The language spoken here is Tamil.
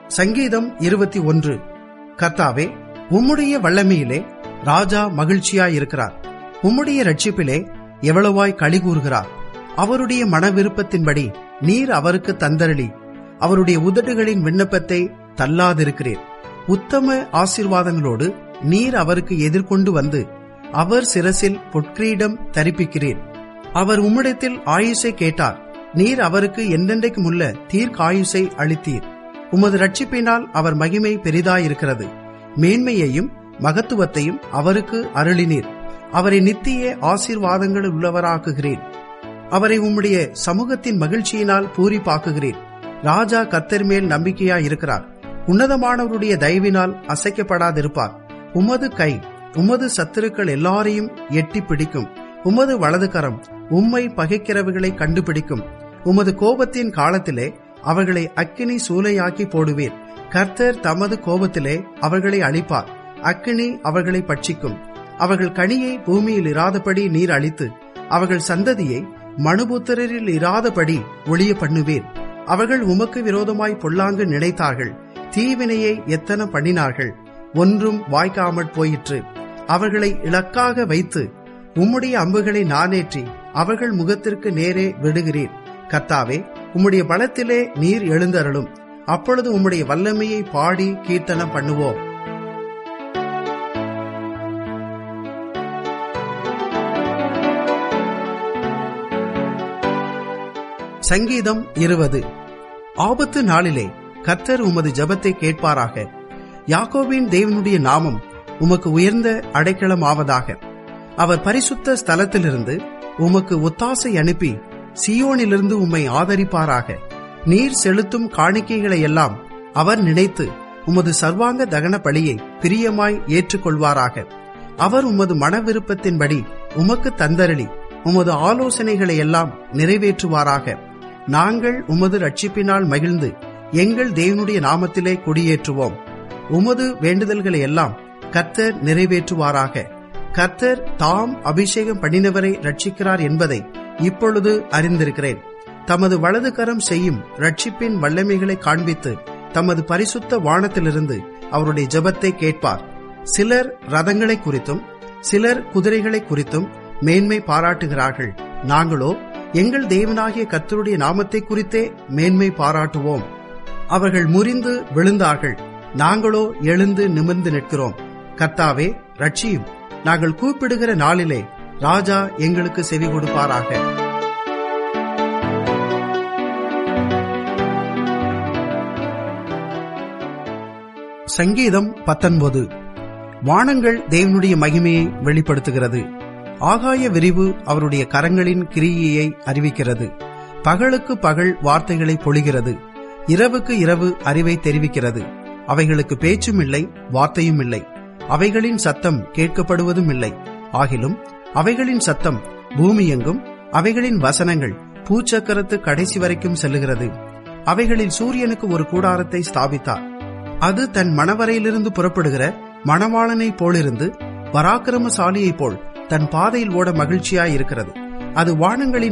சங்கீதம் இருபத்தி ஒன்று கர்த்தாவே உம்முடைய வல்லமையிலே ராஜா மகிழ்ச்சியாயிருக்கிறார் உம்முடைய ரட்சிப்பிலே எவ்வளவாய் களி கூறுகிறார் அவருடைய மன விருப்பத்தின்படி நீர் அவருக்கு தந்தரளி அவருடைய உதடுகளின் விண்ணப்பத்தை தள்ளாதிருக்கிறீர் உத்தம ஆசீர்வாதங்களோடு நீர் அவருக்கு எதிர்கொண்டு வந்து அவர் சிரசில் பொற்கிரீடம் தரிப்பிக்கிறீர் அவர் உம்மிடத்தில் ஆயுசை கேட்டார் நீர் அவருக்கு என்றென்றைக்குமுள்ள தீர்க்காயுசை அளித்தீர் உமது ரட்சிப்பினால் அவர் மகிமை பெரிதாயிருக்கிறது மேன்மையையும் மகத்துவத்தையும் அவருக்கு அருளினீர் அவரை நித்திய ஆசீர்வாதங்கள் உள்ளவராக்குகிறேன் அவரை உம்முடைய சமூகத்தின் மகிழ்ச்சியினால் பூரிப்பாக்குகிறேன் ராஜா கத்தர் மேல் நம்பிக்கையாய் இருக்கிறார் உன்னதமானவருடைய தயவினால் அசைக்கப்படாதிருப்பார் உமது கை உமது சத்துருக்கள் எல்லாரையும் எட்டி பிடிக்கும் உமது வலது கரம் உம்மை பகைக்கிறவர்களை கண்டுபிடிக்கும் உமது கோபத்தின் காலத்திலே அவர்களை அக்கினி சூளையாக்கி போடுவேன் கர்த்தர் தமது கோபத்திலே அவர்களை அழிப்பார் அக்கினி அவர்களை பட்சிக்கும் அவர்கள் கனியை பூமியில் இராதபடி நீர் அழித்து அவர்கள் சந்ததியை மனுபுத்திரரில் இராதபடி ஒளிய பண்ணுவேன் அவர்கள் உமக்கு விரோதமாய் பொல்லாங்கு நினைத்தார்கள் தீவினையை எத்தனை பண்ணினார்கள் ஒன்றும் வாய்க்காமற் போயிற்று அவர்களை இலக்காக வைத்து உம்முடைய அம்புகளை நானேற்றி அவர்கள் முகத்திற்கு நேரே விடுகிறேன் கர்த்தாவே உம்முடைய பலத்திலே நீர் எழுந்தருளும் அப்பொழுது உம்முடைய வல்லமையை பாடி கீர்த்தனம் பண்ணுவோம் சங்கீதம் இருபது ஆபத்து நாளிலே கர்த்தர் உமது ஜபத்தை கேட்பாராக யாக்கோபின் தேவனுடைய நாமம் உமக்கு உயர்ந்த அடைக்கலமாவதாக அவர் பரிசுத்த ஸ்தலத்திலிருந்து உமக்கு ஒத்தாசை அனுப்பி சியோனிலிருந்து உம்மை ஆதரிப்பாராக நீர் செலுத்தும் காணிக்கைகளை எல்லாம் அவர் நினைத்து உமது சர்வாங்க தகன பலியை பிரியமாய் ஏற்றுக்கொள்வாராக அவர் உமது மன விருப்பத்தின்படி உமக்கு தந்தரளி உமது ஆலோசனைகளை எல்லாம் நிறைவேற்றுவாராக நாங்கள் உமது ரட்சிப்பினால் மகிழ்ந்து எங்கள் தேவனுடைய நாமத்திலே குடியேற்றுவோம் உமது வேண்டுதல்களை எல்லாம் கர்த்தர் நிறைவேற்றுவாராக கர்த்தர் தாம் அபிஷேகம் பண்ணினவரை ரட்சிக்கிறார் என்பதை இப்பொழுது அறிந்திருக்கிறேன் தமது வலது கரம் செய்யும் ரட்சிப்பின் வல்லமைகளை காண்பித்து தமது பரிசுத்த வானத்திலிருந்து அவருடைய ஜபத்தை கேட்பார் சிலர் ரதங்களை குறித்தும் சிலர் குதிரைகளை குறித்தும் மேன்மை பாராட்டுகிறார்கள் நாங்களோ எங்கள் தேவனாகிய கர்த்தருடைய நாமத்தை குறித்தே மேன்மை பாராட்டுவோம் அவர்கள் முறிந்து விழுந்தார்கள் நாங்களோ எழுந்து நிமிர்ந்து நிற்கிறோம் கர்த்தாவே ரட்சியும் நாங்கள் கூப்பிடுகிற நாளிலே ராஜா எங்களுக்கு செவி கொடுப்பாராக சங்கீதம் பத்தொன்பது வானங்கள் தேவனுடைய மகிமையை வெளிப்படுத்துகிறது ஆகாய விரிவு அவருடைய கரங்களின் கிரியையை அறிவிக்கிறது பகலுக்கு பகல் வார்த்தைகளை பொழிகிறது இரவுக்கு இரவு அறிவை தெரிவிக்கிறது அவைகளுக்கு பேச்சும் இல்லை வார்த்தையும் இல்லை அவைகளின் சத்தம் கேட்கப்படுவதும் இல்லை ஆகிலும் அவைகளின் சத்தம் பூமி எங்கும் அவைகளின் வசனங்கள் பூச்சக்கரத்து கடைசி வரைக்கும் செல்லுகிறது அவைகளில் சூரியனுக்கு ஒரு கூடாரத்தை ஸ்தாபித்தார் அது தன் மணவரையிலிருந்து புறப்படுகிற மணவாளனைப் போலிருந்து பராக்கிரமசாலியைப் போல் தன் பாதையில் ஓட மகிழ்ச்சியாயிருக்கிறது அது வானங்களின்